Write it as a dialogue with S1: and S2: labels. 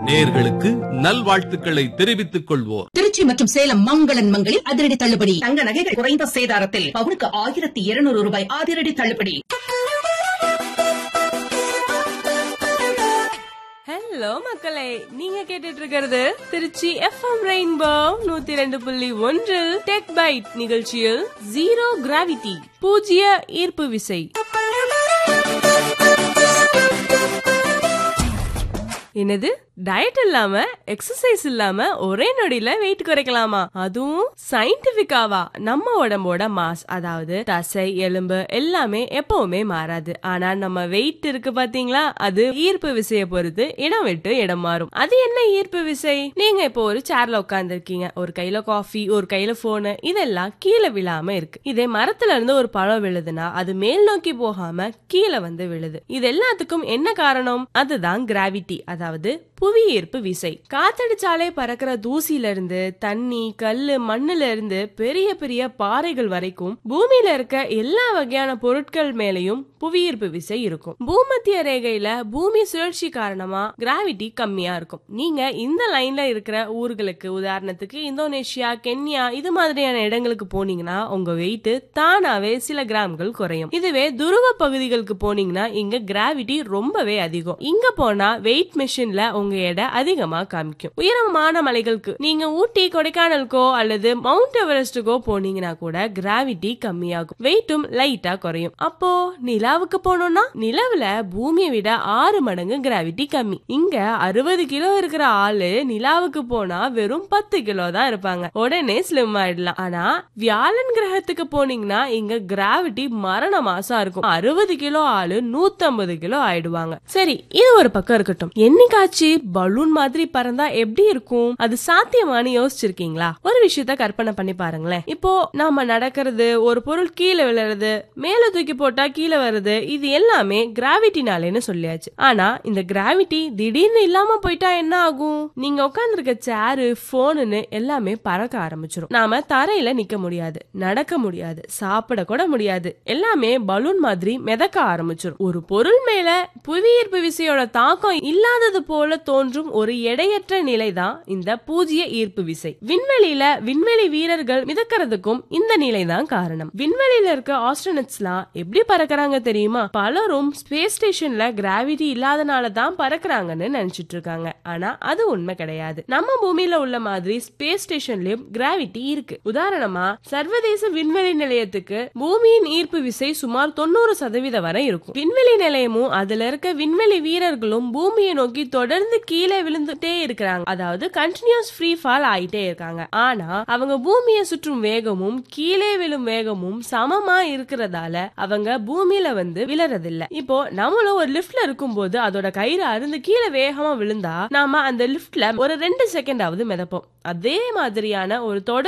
S1: நேயர்களுக்கு நல்வாழ்த்துக்களை தெரிவித்துக் கொள்வோர்
S2: திருச்சி மற்றும் சேலம் மங்களன் மங்களில் அதிரடி தள்ளுபடி
S3: தங்க நகைகள் குறைந்த சேதாரத்தில் பவுனுக்கு ஆயிரத்தி இருநூறு ரூபாய் அதிரடி தள்ளுபடி
S4: ஹலோ மக்களே நீங்க கேட்டுட்டு இருக்கிறது திருச்சி எஃப்எம் ரெயின்போ நூத்தி ரெண்டு புள்ளி ஒன்றில் டெக் பைட் நிகழ்ச்சியில் ஜீரோ கிராவிட்டி பூஜ்ய ஈர்ப்பு விசை என்னது டயட் இல்லாம எக்ஸசைஸ் இல்லாம ஒரே நொடியில வெயிட் குறைக்கலாமா அதுவும் சயின்டிபிக்காவா நம்ம உடம்போட மாஸ் அதாவது தசை எலும்பு எல்லாமே எப்பவுமே மாறாது ஆனா நம்ம வெயிட் இருக்கு பாத்தீங்களா அது ஈர்ப்பு விசைய பொறுத்து இடம் விட்டு இடம் மாறும் அது என்ன ஈர்ப்பு விசை நீங்க இப்போ ஒரு சேர்ல உட்கார்ந்து இருக்கீங்க ஒரு கையில காஃபி ஒரு கையில போனு இதெல்லாம் கீழே விழாம இருக்கு இதே மரத்துல இருந்து ஒரு பழம் விழுதுன்னா அது மேல் நோக்கி போகாம கீழே வந்து விழுது இது எல்லாத்துக்கும் என்ன காரணம் அதுதான் கிராவிட்டி அதாவது புவி ஈர்ப்பு விசை காத்தடிச்சாலே பறக்கிற தூசில இருந்து தண்ணி கல்லு மண்ணுல இருந்து பெரிய பெரிய பாறைகள் வரைக்கும் பூமியில இருக்க எல்லா வகையான பொருட்கள் மேலயும் புவியீர்ப்பு விசை இருக்கும் பூமத்திய ரேகையில பூமி சுழற்சி காரணமா கிராவிட்டி கம்மியா இருக்கும் நீங்க இந்த லைன்ல இருக்கிற ஊர்களுக்கு உதாரணத்துக்கு இந்தோனேஷியா கென்யா இது மாதிரியான இடங்களுக்கு போனீங்கன்னா உங்க வெயிட் தானாவே சில கிராம்கள் குறையும் இதுவே துருவ பகுதிகளுக்கு போனீங்கன்னா இங்க கிராவிட்டி ரொம்பவே அதிகம் இங்க போனா வெயிட் மிஷின்ல உங்க எடை அதிகமா காமிக்கும் உயரமான மலைகளுக்கு நீங்க ஊட்டி கொடைக்கானலுக்கோ அல்லது மவுண்ட் எவரெஸ்டுக்கோ போனீங்கன்னா கூட கிராவிட்டி கம்மியாகும் வெயிட்டும் லைட்டா குறையும் அப்போ நிலாவுக்கு போனோம்னா நிலவுல பூமியை விட ஆறு மடங்கு கிராவிட்டி கம்மி இங்க அறுபது கிலோ இருக்கிற ஆளு நிலாவுக்கு போனா வெறும் பத்து கிலோ தான் இருப்பாங்க உடனே ஸ்லிம் ஆயிடலாம் ஆனா வியாழன் கிரகத்துக்கு போனீங்கன்னா இங்க கிராவிட்டி மரண மாசம் இருக்கும் அறுபது கிலோ ஆளு நூத்தம்பது கிலோ ஆயிடுவாங்க சரி இது ஒரு பக்கம் இருக்கட்டும் என்னைக்காச்சு பலூன் மாதிரி பறந்தா எப்படி இருக்கும் அது சாத்தியமானு யோசிச்சிருக்கீங்களா ஒரு விஷயத்த கற்பனை பண்ணி பாருங்களேன் இப்போ நாம நடக்கிறது ஒரு பொருள் கீழே விழுறது மேல தூக்கி போட்டா கீழே வருது இது எல்லாமே கிராவிட்டினாலேன்னு சொல்லியாச்சு ஆனா இந்த கிராவிட்டி திடீர்னு இல்லாம போயிட்டா என்ன ஆகும் நீங்க உட்கார்ந்துருக்க சேரு போனுன்னு எல்லாமே பறக்க ஆரம்பிச்சிடும் நாம தரையில நிக்க முடியாது நடக்க முடியாது சாப்பிட கூட முடியாது எல்லாமே பலூன் மாதிரி மிதக்க ஆரம்பிச்சிடும் ஒரு பொருள் மேல புவியீர்ப்பு விசையோட தாக்கம் இல்லாதது போல தோன்றும் ஒரு எடையற்ற நிலைதான் இந்த பூஜ்ய ஈர்ப்பு விசை விண்வெளியில விண்வெளி வீரர்கள் மிதக்கிறதுக்கும் இந்த நிலைதான் காரணம் விண்வெளியில இருக்க ஆஸ்ட்ரோனட்ஸ்லாம் எப்படி பறக்கறாங்க தெரியுமா பலரும் ஸ்பேஸ் ஸ்டேஷன்ல கிராவிட்டி இல்லாதனால தான் பறக்கறாங்கன்னு நினைச்சிட்டு இருக்காங்க ஆனா அது உண்மை கிடையாது நம்ம பூமியில உள்ள மாதிரி ஸ்பேஸ் ஸ்டேஷன்லயும் கிராவிட்டி இருக்கு உதாரணமா சர்வதேச விண்வெளி நிலையத்துக்கு பூமியின் ஈர்ப்பு விசை சுமார் தொண்ணூறு சதவீதம் வரை இருக்கும் விண்வெளி நிலையமும் அதுல இருக்க விண்வெளி வீரர்களும் பூமியை நோக்கி தொடர்ந்து கீழே விழுந்துட்டே இருக்கிறாங்க அதாவது கண்டினியூஸ் ஃப்ரீ ஃபால் ஆயிட்டே இருக்காங்க ஆனா அவங்க பூமியை சுற்றும் வேகமும் கீழே விழும் வேகமும் சமமா இருக்கிறதால அவங்க பூமியில வந்து விழறதில்ல இப்போ நம்மளும் ஒரு லிஃப்ட்ல இருக்கும்போது அதோட கயிறு அருந்து கீழே வேகமா விழுந்தா நாம அந்த லிஃப்ட்ல ஒரு ரெண்டு செகண்ட் ஆவது மிதப்போம் அதே மாதிரியான ஒரு தொடர்